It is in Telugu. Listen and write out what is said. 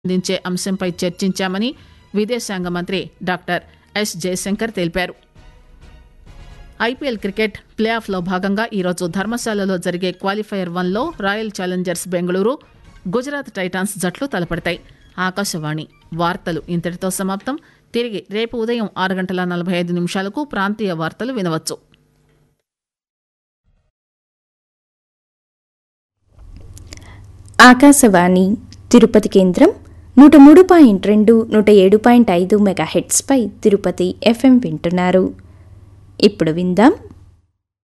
అందించే అంశంపై చర్చించామని విదేశాంగ మంత్రి డాక్టర్ ఎస్ జయశంకర్ తెలిపారు ఐపీఎల్ క్రికెట్ ప్లే ఆఫ్లో భాగంగా ఈరోజు ధర్మశాలలో జరిగే క్వాలిఫైయర్ వన్లో royal challengers Bengaluru Gujarat titans జట్లు తలపడతాయి ఆకాశవాణి వార్తలు ఇంతటితో సమాప్తం తిరిగి రేపు ఉదయం ఆరు గంటల నలభై ఐదు నిమిషాలకు ప్రాంతీయ వార్తలు వినవచ్చు ఆకాశవాణి తిరుపతి కేంద్రం నూట మూడు పాయింట్ రెండు నూట ఏడు పాయింట్ ఐదు మెగాహెట్స్పై తిరుపతి ఎఫ్ఎం వింటున్నారు ఇప్పుడు విందాం